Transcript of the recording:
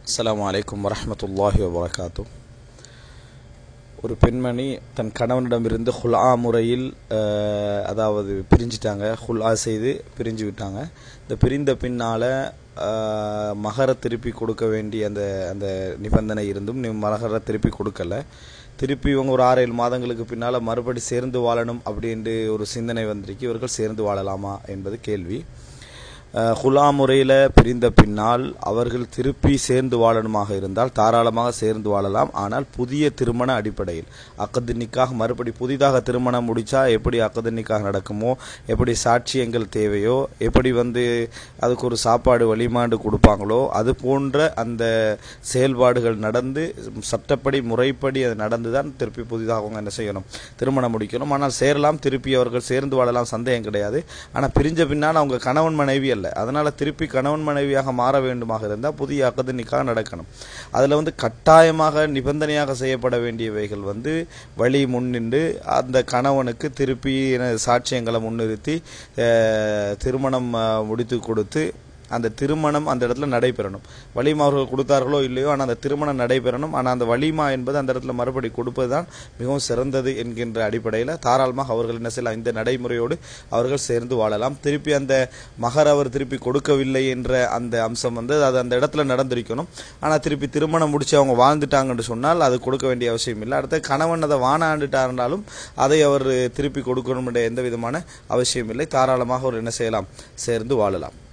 அஸ்ஸலாமு அலைக்கும் வரஹ்மத்துல்லாஹி வபரகாத்து ஒரு பெண்மணி தன் கணவனிடமிருந்து ஹுலா முறையில் அஹ், அதாவது பிரிஞ்சிட்டாங்க ஹுலா செய்து பிரிஞ்சு விட்டாங்க இந்த பிரிந்த பின்னால அஹ், மகர திருப்பி கொடுக்க வேண்டிய அந்த அந்த நிபந்தனை இருந்தும் நீ மகர திருப்பி கொடுக்கல திருப்பி இவங்க ஒரு ஆறு ஏழு மாதங்களுக்கு பின்னால மறுபடி சேர்ந்து வாழணும் அப்படின்ட்டு ஒரு சிந்தனை வந்திருக்கு இவர்கள் சேர்ந்து வாழலாமா என்பது கேள்வி அஹ், ஹுலா முறையில் பிரிந்த பின்னால் அவர்கள் திருப்பி சேர்ந்து வாழணுமாக இருந்தால் தாராளமாக சேர்ந்து வாழலாம் ஆனால் புதிய திருமண அடிப்படையில் அக்கது நிக்காக மறுபடி புதிதாக திருமணம் முடிச்சா எப்படி அக்கது நிக்காக நடக்குமோ எப்படி சாட்சியங்கள் தேவையோ எப்படி வந்து அதுக்கு ஒரு சாப்பாடு வழிமாண்டு கொடுப்பாங்களோ அது போன்ற அந்த செயல்பாடுகள் நடந்து சட்டப்படி முறைப்படி அது நடந்து தான் திருப்பி புதிதாக அவங்க என்ன செய்யணும் திருமணம் முடிக்கணும் ஆனால் சேரலாம் திருப்பி அவர்கள் சேர்ந்து வாழலாம் சந்தேகம் கிடையாது ஆனால் பிரிஞ்ச பின்னால் அவங்க கணவன் மனைவி அல்ல அதனால திருப்பி கணவன் மனைவியாக மாற வேண்டுமாக இருந்தால் புதிய அக்கது நிக்காக நடக்கணும் அதில் வந்து கட்டாயமாக நிபந்தனையாக செய்யப்பட வேண்டியவைகள் வந்து வழி முன்னின்று அந்த கணவனுக்கு திருப்பி என்ன சாட்சியங்களை முன்னிறுத்தி அஹ், திருமணம் அஹ், முடித்து கொடுத்து அந்த திருமணம் அந்த இடத்துல நடைபெறணும் வலிமா அவர்கள் கொடுத்தார்களோ இல்லையோ ஆனால் அந்த திருமணம் நடைபெறணும் ஆனால் அந்த வலிமா என்பது அந்த இடத்துல மறுபடி கொடுப்பது தான் மிகவும் சிறந்தது என்கின்ற அடிப்படையில் தாராளமாக அவர்கள் என்ன செய்யலாம் இந்த நடைமுறையோடு அவர்கள் சேர்ந்து வாழலாம் திருப்பி அந்த மகர் அவர் திருப்பி கொடுக்கவில்லை என்ற அந்த அம்சம் வந்து அது அந்த இடத்துல நடந்திருக்கணும் ஆனால் திருப்பி திருமணம் முடிச்சு அவங்க வாழ்ந்துட்டாங்கன்னு சொன்னால் அது கொடுக்க வேண்டிய அவசியம் இல்லை அடுத்த கணவன் அதை வானாண்டுட்டாருனாலும் அதை அவர் திருப்பி கொடுக்கணும் என்ற எந்த விதமான அவசியம் இல்லை தாராளமாக அவர் என்ன செய்யலாம் சேர்ந்து வாழலாம்